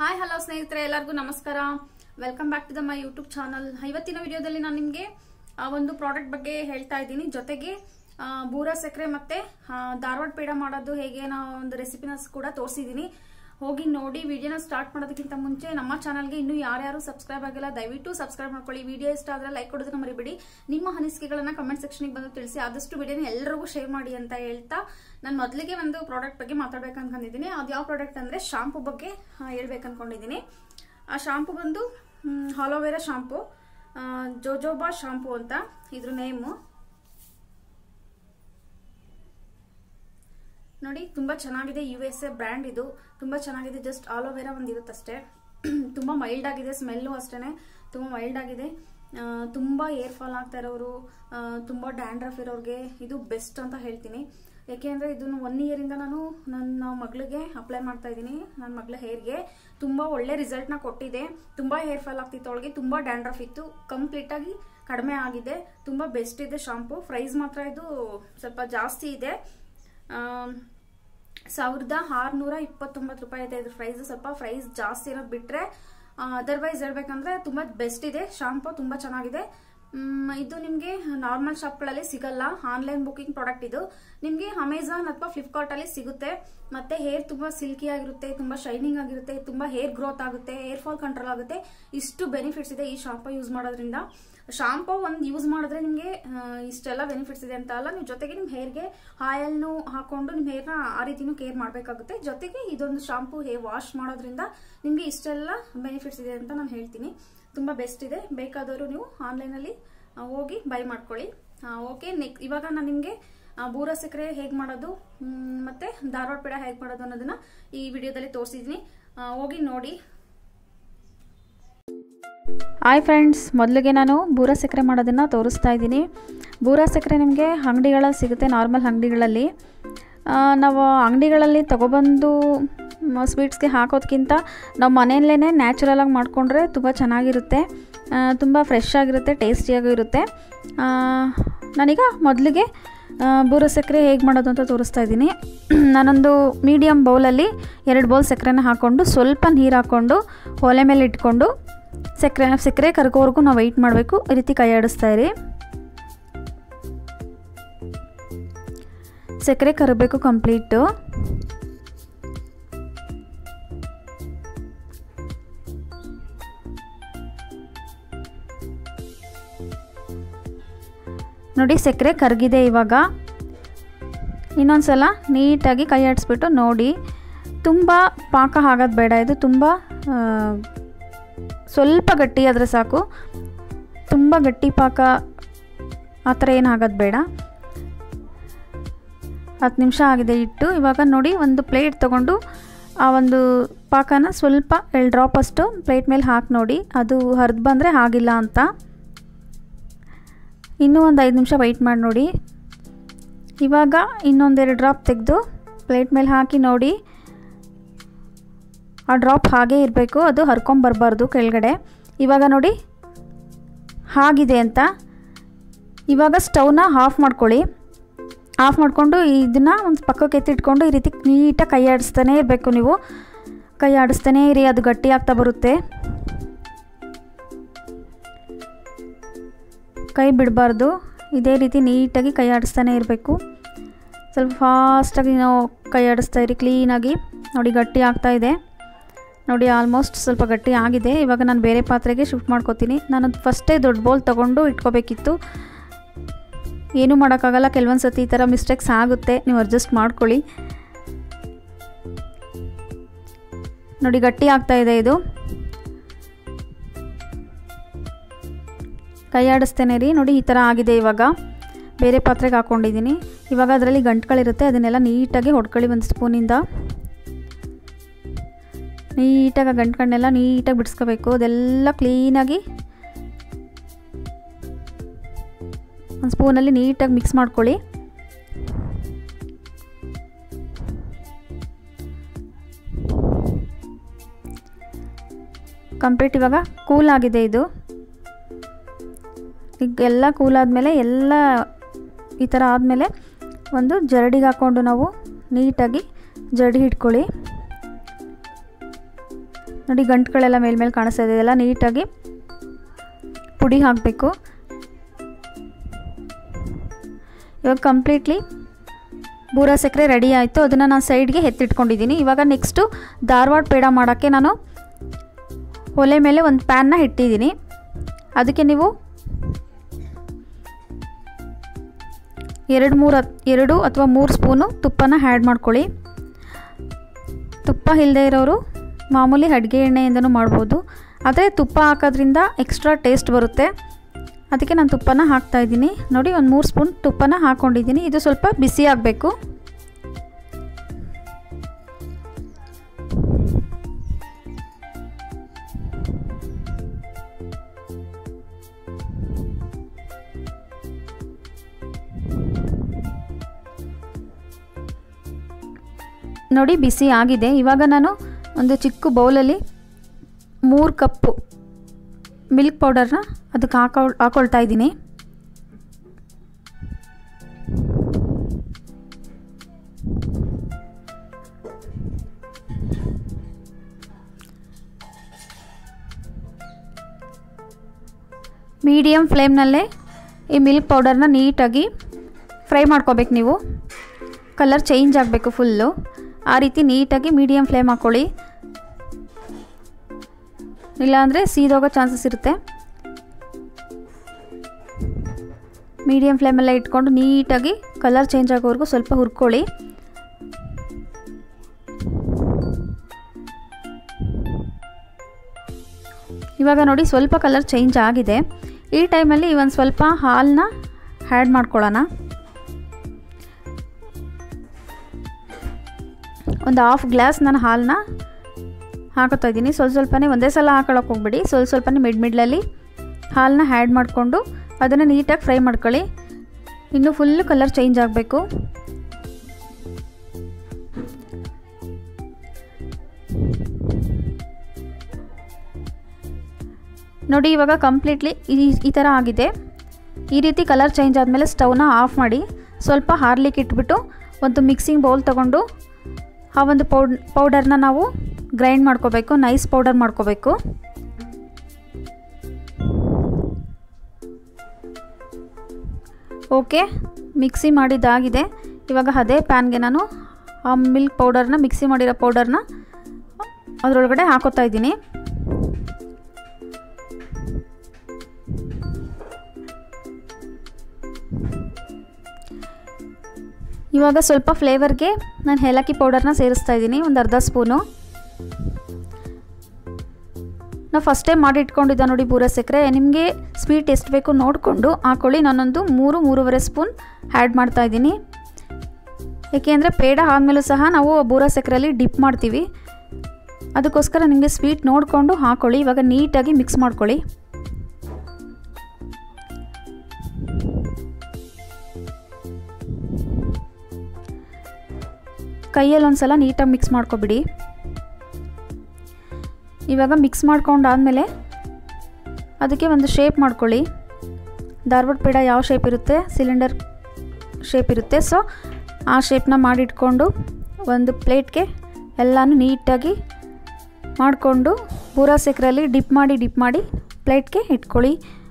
hi hello ಸ್ನೇಹಿತರೆ ಎಲ್ಲರಿಗೂ ನಮಸ್ಕಾರ welcome back to the my YouTube channel ಇವತ್ತಿನ ವಿಡಿಯೋದಲ್ಲಿ ನಾನು ನಿಮಗೆ ಒಂದು ಪ್ರಾಡಕ್ಟ್ ಬಗ್ಗೆ ಹೇಳ್ತಾ ಇದ್ದೀನಿ ಜೊತೆಗೆ ಆ, ಬೂರ ಸಕ್ಕರೆ ಮತ್ತೆ ಆ, ಧಾರವಾಡ ಪೇಡ ಮಾಡೋದು ಹೇಗೆ ನಾವು ಒಂದು ರೆಸಿಪಿನ ಕೂಡ ತೋರಿಸಿದ್ದೀನಿ ಹೋಗಿ ನೋಡಿ ವಿಡಿಯೋನ ಸ್ಟಾರ್ಟ್ ಮಾಡೋದಕ್ಕಿಂತ ಮುಂಚೆ ನಮ್ಮ ಚಾನಲ್ಗೆ ಇನ್ನೂ ಯಾರ್ಯಾರು ಸಬ್ಸ್ಕ್ರೈಬ್ ಆಗಿಲ್ಲ ದಯವಿಟ್ಟು ಸಬ್ಸ್ಕ್ರೈಬ್ ಮಾಡ್ಕೊಳ್ಳಿ ವಿಡಿಯೋ ಇಷ್ಟ ಆದ್ರೆ ಲೈಕ್ ಕೊಡೋದನ್ನ ಮರಿಬೇಡಿ ನಿಮ್ಮ ಅನಿಸಿಕೆಗಳನ್ನ ಕಮೆಂಟ್ ಸೆಕ್ಷನ್ಗೆ ಬಂದು ತಿಳಿಸಿ ಆದಷ್ಟು ವಿಡಿಯೋನ ಎಲ್ಲರಿಗೂ ಶೇರ್ ಮಾಡಿ ಅಂತ ಹೇಳ್ತಾ ನಾನು ಮೊದಲಿಗೆ ಒಂದು ಪ್ರಾಡಕ್ಟ್ ಬಗ್ಗೆ ಮಾತಾಡ್ಬೇಕು ಅನ್ಕೊಂಡಿದ್ದೀನಿ ಅದು ಯಾವ ಪ್ರಾಡಕ್ಟ್ ಅಂದ್ರೆ ಶಾಂಪು ಬಗ್ಗೆ ಆ, ಹೇಳ್ಬೇಕು ಅನ್ಕೊಂಡಿದ್ದೀನಿ ಆ ಶಾಂಪು ಬಂದು ಹಾಲೋವೆರಾ ಶಾಂಪು ಜೋಜೋಬಾ ಶಾಂಪು ಅಂತ ಇದ್ರ ನೇಮು ನೋಡಿ ತುಂಬಾ ಚೆನ್ನಾಗಿದೆ ಯು ಎಸ್ ಎ ಬ್ರ್ಯಾಂಡ್ ಇದು ತುಂಬಾ ಚೆನ್ನಾಗಿದೆ ಜಸ್ಟ್ ಆಲೋವೆರಾ ಒಂದು ಇರುತ್ತಷ್ಟೇ ತುಂಬಾ ಮೈಲ್ಡ್ ಆಗಿದೆ ಸ್ಮೆಲ್ಲು ಅಷ್ಟೇನೆ ತುಂಬಾ ಮೈಲ್ಡ್ ಆಗಿದೆ ಆ, ತುಂಬಾ ಏರ್ ಫಾಲ್ ಆಗ್ತಾ ಇರೋರು ಆ, ತುಂಬಾ ಡ್ಯಾಂಡ್ರಫ್ ಇರೋರಿಗೆ ಇದು ಬೆಸ್ಟ್ ಅಂತ ಹೇಳ್ತೀನಿ ಯಾಕೆಂದ್ರೆ ಇದನ್ನು ಒನ್ ಇಯರ್ ಇಂದ ನಾನು ನನ್ನ ಮಗಳಿಗೆ ಅಪ್ಲೈ ಮಾಡ್ತಾ ಇದ್ದೀನಿ ನನ್ನ ಮಗಳ ಹೇರ್ಗೆ ತುಂಬಾ ಒಳ್ಳೆ ರಿಸಲ್ಟ್ ನ ಕೊಟ್ಟಿದೆ ತುಂಬಾ ಹೇರ್ ಫಾಲ್ ಆಗ್ತಿತ್ತು ಅವಳಿಗೆ ತುಂಬಾ ಡ್ಯಾಂಡ್ರಫ್ ಇತ್ತು ಕಂಪ್ಲೀಟ್ ಆಗಿ ಕಡಿಮೆ ಆಗಿದೆ ತುಂಬಾ ಬೆಸ್ಟ್ ಇದೆ ಶಾಂಪು ಪ್ರೈಸ್ ಮಾತ್ರ ಇದು ಸ್ವಲ್ಪ ಜಾಸ್ತಿ ಇದೆ ಆಮ್, ಸಾವಿರದ ಆರ್ನೂರ ಇಪ್ಪತ್ತೊಂಬತ್ತು ರೂಪಾಯಿ ಇದೆ ಇದ್ರ ಪ್ರೈಸ್ ಸ್ವಲ್ಪ ಪ್ರೈಸ್ ಜಾಸ್ತಿ ಇರೋದು ಬಿಟ್ರೆ ಅದರ್ವೈಸ್ ಹೇಳ್ಬೇಕಂದ್ರೆ ತುಂಬಾ ಬೆಸ್ಟ್ ಇದೆ ಶಾಂಪು ತುಂಬಾ ಚೆನ್ನಾಗಿದೆ ಮ್, ಇದು ನಿಮಗೆ ನಾರ್ಮಲ್ ಶಾಪ್ಗಳಲ್ಲಿ ಸಿಗಲ್ಲ ಆನ್ಲೈನ್ ಬುಕಿಂಗ್ ಪ್ರಾಡಕ್ಟ್ ಇದು ನಿಮಗೆ ಅಮೆಝಾನ್ ಅಥವಾ ಫ್ಲಿಪ್ಕಾರ್ಟ್ ಅಲ್ಲಿ ಸಿಗುತ್ತೆ ಮತ್ತೆ ಹೇರ್ ತುಂಬಾ ಸಿಲ್ಕಿ ಆಗಿರುತ್ತೆ ತುಂಬಾ ಶೈನಿಂಗ್ ಆಗಿರುತ್ತೆ ತುಂಬಾ ಹೇರ್ ಗ್ರೋತ್ ಆಗುತ್ತೆ ಹೇರ್ ಫಾಲ್ ಕಂಟ್ರೋಲ್ ಆಗುತ್ತೆ ಇಷ್ಟು ಬೆನಿಫಿಟ್ಸ್ ಇದೆ ಈ ಶಾಂಪು ಯೂಸ್ ಮಾಡೋದ್ರಿಂದ ಶಾಂಪು ಒಂದು ಯೂಸ್ ಮಾಡಿದ್ರೆ ನಿಮಗೆ ಇಷ್ಟೆಲ್ಲ ಬೆನಿಫಿಟ್ಸ್ ಇದೆ ಅಂತ ಅಲ್ಲ ನೀವು ಜೊತೆಗೆ ನಿಮ್ಮ ಹೇರ್ಗೆ ಆಯಲ್ನು ಹಾಕೊಂಡು ನಿಮ್ಮ ಹೇರ್ನ ಆ ರೀತಿನೂ ಕೇರ್ ಮಾಡಬೇಕಾಗುತ್ತೆ ಜೊತೆಗೆ ಇದೊಂದು ಶಾಂಪು ಹೇರ್ ವಾಶ್ ಮಾಡೋದ್ರಿಂದ ನಿಮಗೆ ಇಷ್ಟೆಲ್ಲ ಬೆನಿಫಿಟ್ಸ್ ಇದೆ ಅಂತ ನಾನು ಹೇಳ್ತೀನಿ ತುಂಬ ಬೆಸ್ಟ್ ಇದೆ ಬೇಕಾದವರು ನೀವು ಆನ್ಲೈನಲ್ಲಿ ಹೋಗಿ ಬೈ ಮಾಡ್ಕೊಳ್ಳಿ ಓಕೆ ನೆಕ್ ಇವಾಗ ನಾನು ನಿಮಗೆ ಬೂರ ಸಕ್ಕರೆ ಹೇಗೆ ಮಾಡೋದು ಮ್, ಮತ್ತೆ ಧಾರವಾಡ ಪೇಡ ಹೇಗೆ ಮಾಡೋದು ಅನ್ನೋದನ್ನ ಈ ವಿಡಿಯೋದಲ್ಲಿ ತೋರಿಸಿದ್ದೀನಿ ಹೋಗಿ ನೋಡಿ ಹಾಯ್ ಫ್ರೆಂಡ್ಸ್ ಮೊದಲಿಗೆ ನಾನು ಬೂರ ಸಕ್ಕರೆ ಮಾಡೋದನ್ನು ತೋರಿಸ್ತಾ ಇದ್ದೀನಿ ಬೂರ ಸಕ್ಕರೆ ನಿಮಗೆ ಅಂಗಡಿಗಳಲ್ಲಿ ಸಿಗುತ್ತೆ ನಾರ್ಮಲ್ ಅಂಗಡಿಗಳಲ್ಲಿ ಆ, ನಾವು ಅಂಗಡಿಗಳಲ್ಲಿ ತೊಗೊಬಂದು ಸ್ವೀಟ್ಸ್ಗೆ ಹಾಕೋದ್ಕಿಂತ ನಾವು ಮನೆಯಲ್ಲೇ ನ್ಯಾಚುರಲಾಗಿ ಮಾಡಿಕೊಂಡ್ರೆ ತುಂಬ ಚೆನ್ನಾಗಿರುತ್ತೆ ಆ, ತುಂಬ ಫ್ರೆಶ್ ಆಗಿರುತ್ತೆ ಟೇಸ್ಟಿಯಾಗೂ ಇರುತ್ತೆ ಆ, ನಾನೀಗ ಮೊದಲಿಗೆ ಆ, ಬೂರ ಸಕ್ಕರೆ ಹೇಗೆ ಮಾಡೋದು ಅಂತ ತೋರಿಸ್ತಾ ಇದ್ದೀನಿ ನಾನೊಂದು ಮೀಡಿಯಮ್ ಬೌಲಲ್ಲಿ ಎರಡು ಬೌಲ್ ಸಕ್ಕರೆನ ಹಾಕ್ಕೊಂಡು ಸ್ವಲ್ಪ ನೀರು ಹಾಕ್ಕೊಂಡು ಒಲೆ ಮೇಲೆ ಇಟ್ಕೊಂಡು ಸಕ್ಕರೆ ಸಕ್ಕರೆ ಕರ್ಗೋವರೆಗೂ ನಾವು ವೆಯ್ಟ್ ಮಾಡಬೇಕು ಈ ರೀತಿ ಕೈ ಆಡಿಸ್ತಾ ಇರಿ ಸಕ್ಕರೆ ಕರಬೇಕು ಕಂಪ್ಲೀಟು ನೋಡಿ ಸಕ್ಕರೆ ಕರಗಿದೆ ಇವಾಗ ಇನ್ನೊಂದು ಸಲ ನೀಟಾಗಿ ಕೈ ಆಡಿಸ್ಬಿಟ್ಟು ನೋಡಿ ತುಂಬ ಪಾಕ ಆಗೋದು ಬೇಡ ಇದು ತುಂಬ ಆ, ಸ್ವಲ್ಪ ಗಟ್ಟಿ ಆದರೆ ಸಾಕು ತುಂಬ ಗಟ್ಟಿ ಪಾಕ ಆ ಥರ ಏನು ಆಗೋದು ಬೇಡ ಹತ್ತು ನಿಮಿಷ ಆಗಿದೆ ಇಟ್ಟು ಇವಾಗ ನೋಡಿ ಒಂದು ಪ್ಲೇಟ್ ತೊಗೊಂಡು ಆ ಒಂದು ಪಾಕನ ಸ್ವಲ್ಪ ಎರಡು ಡ್ರಾಪ್ ಅಷ್ಟು ಪ್ಲೇಟ್ ಮೇಲೆ ಹಾಕಿ ನೋಡಿ ಅದು ಹರಿದು ಬಂದರೆ ಆಗಿಲ್ಲ ಅಂತ ಇನ್ನೂ ಒಂದು ಐದು ನಿಮಿಷ ವೆಯ್ಟ್ ಮಾಡಿ ನೋಡಿ ಇವಾಗ ಇನ್ನೊಂದೆರಡು ಡ್ರಾಪ್ ತೆಗೆದು ಪ್ಲೇಟ್ ಮೇಲೆ ಹಾಕಿ ನೋಡಿ ಆ ಡ್ರಾಪ್ ಹಾಗೇ ಇರಬೇಕು ಅದು ಹರ್ಕೊಂಬರ್ಬಾರ್ದು ಕೆಳಗಡೆ ಇವಾಗ ನೋಡಿ ಆಗಿದೆ ಅಂತ ಇವಾಗ ಸ್ಟವ್ನ ಆಫ್ ಮಾಡ್ಕೊಳ್ಳಿ ಆಫ್ ಮಾಡಿಕೊಂಡು ಇದನ್ನು ಒಂದು ಪಕ್ಕಕ್ಕೆ ಎತ್ತಿಟ್ಕೊಂಡು ಈ ರೀತಿ ನೀಟಾಗಿ ಕೈ ಆಡಿಸ್ತಾನೇ ಇರಬೇಕು ನೀವು ಕೈ ಆಡಿಸ್ತಾನೇ ಇರಿ ಅದು ಗಟ್ಟಿ ಆಗ್ತಾ ಬರುತ್ತೆ ಕೈ ಬಿಡಬಾರ್ದು ಇದೇ ರೀತಿ ನೀಟಾಗಿ ಕೈ ಆಡಿಸ್ತಾನೆ ಇರಬೇಕು ಸ್ವಲ್ಪ ಫಾಸ್ಟಾಗಿ ನಾವು ಕೈ ಆಡಿಸ್ತಾ ಇರಿ ಕ್ಲೀನಾಗಿ ನೋಡಿ ಗಟ್ಟಿ ಆಗ್ತಾ ಇದೆ ನೋಡಿ ಆಲ್ಮೋಸ್ಟ್ ಸ್ವಲ್ಪ ಗಟ್ಟಿ ಆಗಿದೆ ಇವಾಗ ನಾನು ಬೇರೆ ಪಾತ್ರೆಗೆ ಶಿಫ್ಟ್ ಮಾಡ್ಕೋತೀನಿ ನಾನು ಫಸ್ಟೇ ದೊಡ್ಡ ಬೌಲ್ ತೊಗೊಂಡು ಇಟ್ಕೋಬೇಕಿತ್ತು ಏನೂ ಮಾಡೋಕ್ಕಾಗಲ್ಲ ಕೆಲವೊಂದು ಸತಿ ಈ ಥರ ಮಿಸ್ಟೇಕ್ಸ್ ಆಗುತ್ತೆ ನೀವು ಅಡ್ಜಸ್ಟ್ ಮಾಡ್ಕೊಳ್ಳಿ ನೋಡಿ ಗಟ್ಟಿ ಆಗ್ತಾ ಇದೆ ಇದು ಕೈ ಆಡಿಸ್ತೇನೆ ರೀ ನೋಡಿ ಈ ಥರ ಆಗಿದೆ ಇವಾಗ ಬೇರೆ ಪಾತ್ರೆಗೆ ಹಾಕ್ಕೊಂಡಿದ್ದೀನಿ ಇವಾಗ ಅದರಲ್ಲಿ ಗಂಟುಗಳಿರುತ್ತೆ ಅದನ್ನೆಲ್ಲ ನೀಟಾಗಿ ಹೊಡ್ಕೊಳ್ಳಿ ಒಂದು ಸ್ಪೂನಿಂದ ನೀಟಾಗಿ ಆ ಗಂಟ್ಗಳನ್ನೆಲ್ಲ ನೀಟಾಗಿ ಬಿಡಿಸ್ಕೋಬೇಕು ಅದೆಲ್ಲ ಕ್ಲೀನಾಗಿ ಒಂದು ಸ್ಪೂನಲ್ಲಿ ನೀಟಾಗಿ ಮಿಕ್ಸ್ ಮಾಡ್ಕೊಳ್ಳಿ ಕಂಪ್ಲೀಟ್ ಇವಾಗ ಕೂಲ್ ಆಗಿದೆ ಇದು ಈಗ ಎಲ್ಲ ಕೂಲ್ ಆದಮೇಲೆ ಎಲ್ಲ ಈ ಥರ ಆದಮೇಲೆ ಒಂದು ಜರಡಿಗೆ ಹಾಕ್ಕೊಂಡು ನಾವು ನೀಟಾಗಿ ಜರಡಿ ಹಿಡ್ಕೊಳ್ಳಿ ನೋಡಿ ಗಂಟುಗಳೆಲ್ಲ ಮೇಲ್ಮೇಲೆ ಕಾಣಿಸ್ತಾ ಇದೆ ಇದೆಲ್ಲ ನೀಟಾಗಿ ಪುಡಿ ಹಾಕಬೇಕು ಇವಾಗ ಕಂಪ್ಲೀಟ್ಲಿ ಬೂರ ಸಕ್ಕರೆ ರೆಡಿ ಆಯಿತು ಅದನ್ನು ನಾನು ಸೈಡ್ಗೆ ಎತ್ತಿಟ್ಕೊಂಡಿದ್ದೀನಿ ಇವಾಗ ನೆಕ್ಸ್ಟು ಧಾರವಾಡ ಪೇಡ ಮಾಡೋಕ್ಕೆ ನಾನು ಒಲೆ ಮೇಲೆ ಒಂದು ಪ್ಯಾನ್ನ ಇಟ್ಟಿದ್ದೀನಿ ಅದಕ್ಕೆ ನೀವು ಎರಡು ಮೂರು ಎರಡು ಅಥವಾ ಮೂರು ಸ್ಪೂನು ತುಪ್ಪನ ಆ್ಯಡ್ ಮಾಡ್ಕೊಳ್ಳಿ ತುಪ್ಪ ಇಲ್ಲದೆ ಇರೋರು ಮಾಮೂಲಿ ಅಡುಗೆ ಎಣ್ಣೆಯಿಂದನೂ ಮಾಡ್ಬೋದು ಆದರೆ ತುಪ್ಪ ಹಾಕೋದ್ರಿಂದ ಎಕ್ಸ್ಟ್ರಾ ಟೇಸ್ಟ್ ಬರುತ್ತೆ ಅದಕ್ಕೆ ನಾನು ತುಪ್ಪನ ಹಾಕ್ತಾಯಿದ್ದೀನಿ ನೋಡಿ ಒಂದು ಮೂರು ಸ್ಪೂನ್ ತುಪ್ಪನ ಹಾಕ್ಕೊಂಡಿದ್ದೀನಿ ಇದು ಸ್ವಲ್ಪ ಬಿಸಿ ಆಗಬೇಕು ನೋಡಿ ಬಿಸಿ ಆಗಿದೆ ಇವಾಗ ನಾನು ಒಂದು ಚಿಕ್ಕ ಬೌಲಲ್ಲಿ ಮೂರು ಕಪ್ಪು ಮಿಲ್ಕ್ ಪೌಡರ್ನ ಅದಕ್ಕೆ ಹಾಕೊ ಹಾಕೊಳ್ತಾ ಇದ್ದೀನಿ ಮೀಡಿಯಮ್ ಫ್ಲೇಮ್ನಲ್ಲೇ ಈ ಮಿಲ್ಕ್ ಪೌಡರ್ನ ನೀಟಾಗಿ ಫ್ರೈ ಮಾಡ್ಕೋಬೇಕು ನೀವು ಕಲರ್ ಚೇಂಜ್ ಆಗಬೇಕು ಫುಲ್ಲು ಆ ರೀತಿ ನೀಟಾಗಿ ಮೀಡಿಯಮ್ ಫ್ಲೇಮ್ ಹಾಕ್ಕೊಳ್ಳಿ ಇಲ್ಲಾಂದರೆ ಸೀದೋಗೋ ಚಾನ್ಸಸ್ ಇರುತ್ತೆ ಮೀಡಿಯಮ್ ಫ್ಲೇಮೆಲ್ಲ ಇಟ್ಕೊಂಡು ನೀಟಾಗಿ ಕಲರ್ ಚೇಂಜ್ ಆಗೋವರೆಗೂ ಸ್ವಲ್ಪ ಹುರ್ಕೊಳ್ಳಿ ಇವಾಗ ನೋಡಿ ಸ್ವಲ್ಪ ಕಲರ್ ಚೇಂಜ್ ಆಗಿದೆ ಈ ಟೈಮಲ್ಲಿ ಒಂದು ಸ್ವಲ್ಪ ಹಾಲನ್ನ ಆ್ಯಡ್ ಮಾಡ್ಕೊಳ್ಳೋಣ ಒಂದು ಹಾಫ್ ಗ್ಲಾಸ್ ನಾನು ಹಾಲನ್ನ ಹಾಕೋತಾ ಇದ್ದೀನಿ ಸ್ವಲ್ಪ ಸ್ವಲ್ಪನೇ ಒಂದೇ ಸಲ ಹಾಕೊಳ್ಳೋಕೆ ಹೋಗ್ಬಿಡಿ ಸ್ವಲ್ಪ ಸ್ವಲ್ಪನೇ ಮಿಡ್ ಮಿಡ್ಲಲ್ಲಿ ಹಾಲನ್ನ ಆ್ಯಡ್ ಮಾಡಿಕೊಂಡು ಅದನ್ನು ನೀಟಾಗಿ ಫ್ರೈ ಮಾಡ್ಕೊಳ್ಳಿ ಇನ್ನೂ ಫುಲ್ಲು ಕಲರ್ ಚೇಂಜ್ ಆಗಬೇಕು ನೋಡಿ ಇವಾಗ ಕಂಪ್ಲೀಟ್ಲಿ ಈ ಈ ಥರ ಆಗಿದೆ ಈ ರೀತಿ ಕಲರ್ ಚೇಂಜ್ ಆದಮೇಲೆ ಸ್ಟವ್ನ ಆಫ್ ಮಾಡಿ ಸ್ವಲ್ಪ ಹಾರ್ಲಿಕ್ಕೆ ಇಟ್ಬಿಟ್ಟು ಒಂದು ಮಿಕ್ಸಿಂಗ್ ಬೌಲ್ ತೊಗೊಂಡು ಆ ಒಂದು ಪೌಡ್ ಪೌಡರ್ನ ನಾವು ಗ್ರೈಂಡ್ ಮಾಡ್ಕೋಬೇಕು ನೈಸ್ ಪೌಡರ್ ಮಾಡ್ಕೋಬೇಕು ಓಕೆ ಮಿಕ್ಸಿ ಮಾಡಿದ್ದಾಗಿದೆ ಇವಾಗ ಅದೇ ಪ್ಯಾನ್ಗೆ ನಾನು ಆ ಮಿಲ್ಕ್ ಪೌಡರ್ನ ಮಿಕ್ಸಿ ಮಾಡಿರೋ ಪೌಡರ್ನ ಅದರೊಳಗಡೆ ಹಾಕೋತಾ ಇದ್ದೀನಿ ಇವಾಗ ಸ್ವಲ್ಪ ಫ್ಲೇವರ್ಗೆ ನಾನು ಏಲಕ್ಕಿ ಪೌಡರ್ನ ಸೇರಿಸ್ತಾ ಇದ್ದೀನಿ ಒಂದು ಅರ್ಧ ಸ್ಪೂನು ನಾವು ಫಸ್ಟ್ ಟೈಮ್ ಮಾಡಿ ಇಟ್ಕೊಂಡಿದ್ದ ನೋಡಿ ಬೂರ ಸಕ್ಕರೆ ನಿಮಗೆ ಸ್ವೀಟ್ ಎಷ್ಟು ಬೇಕು ನೋಡಿಕೊಂಡು ಹಾಕೊಳ್ಳಿ ನಾನೊಂದು ಮೂರು ಮೂರುವರೆ ಸ್ಪೂನ್ ಆ್ಯಡ್ ಮಾಡ್ತಾ ಇದ್ದೀನಿ ಏಕೆಂದರೆ ಪೇಡ ಆದಮೇಲೂ ಸಹ ನಾವು ಬೂರ ಸಕ್ಕರೆಯಲ್ಲಿ ಡಿಪ್ ಮಾಡ್ತೀವಿ ಅದಕ್ಕೋಸ್ಕರ ನಿಮಗೆ ಸ್ವೀಟ್ ನೋಡಿಕೊಂಡು ಹಾಕೊಳ್ಳಿ ಇವಾಗ ನೀಟಾಗಿ ಮಿಕ್ಸ್ ಮಾಡ್ಕೊಳ್ಳಿ ಕೈಯಲ್ಲಿ ಒಂದು ಸಲ ನೀಟಾಗಿ ಮಿಕ್ಸ್ ಮಾಡ್ಕೊಬಿಡಿ ಇವಾಗ ಮಿಕ್ಸ್ ಮಾಡ್ಕೊಂಡಾದಮೇಲೆ ಅದಕ್ಕೆ ಒಂದು ಶೇಪ್ ಮಾಡ್ಕೊಳ್ಳಿ ಧಾರವಾಡ ಪೇಡ ಯಾವ ಶೇಪ್ ಇರುತ್ತೆ ಸಿಲಿಂಡರ್ ಶೇಪ್ ಇರುತ್ತೆ ಸೊ ಆ ಶೇಪ್ನ ಮಾಡಿಟ್ಕೊಂಡು ಒಂದು ಪ್ಲೇಟ್ಗೆ ಎಲ್ಲನೂ ನೀಟಾಗಿ ಮಾಡಿಕೊಂಡು ಬೂರ ಸಕ್ಕರೆಯಲ್ಲಿ ಡಿಪ್ ಮಾಡಿ ಡಿಪ್ ಮಾಡಿ ಪ್ಲೇಟ್ಗೆ ಇಟ್ಕೊಳ್ಳಿ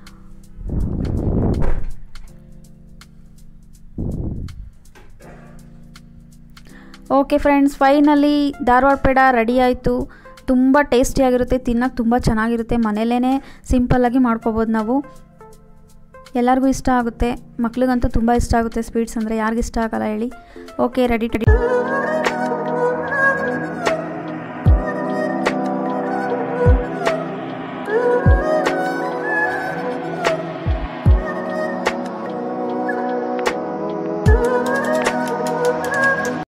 okay friends finally Dharwad peda ready ಆಯಿತು ತುಂಬ ಟೇಸ್ಟಿಯಾಗಿರುತ್ತೆ ತಿನ್ನೋಕೆ ತುಂಬ ಚೆನ್ನಾಗಿರುತ್ತೆ ಮನೇಲೇ ಸಿಂಪಲ್ಲಾಗಿ ಮಾಡ್ಕೋಬೋದು ನಾವು ಎಲ್ಲರಿಗೂ ಇಷ್ಟ ಆಗುತ್ತೆ ಮಕ್ಳಿಗಂತೂ ತುಂಬ ಇಷ್ಟ ಆಗುತ್ತೆ ಸ್ವೀಟ್ಸ್ ಅಂದರೆ ಯಾರಿಗಿಷ್ಟ ಆಗಲ್ಲ ಹೇಳಿ ಓಕೆ ರೆಡಿ ಟಡಿ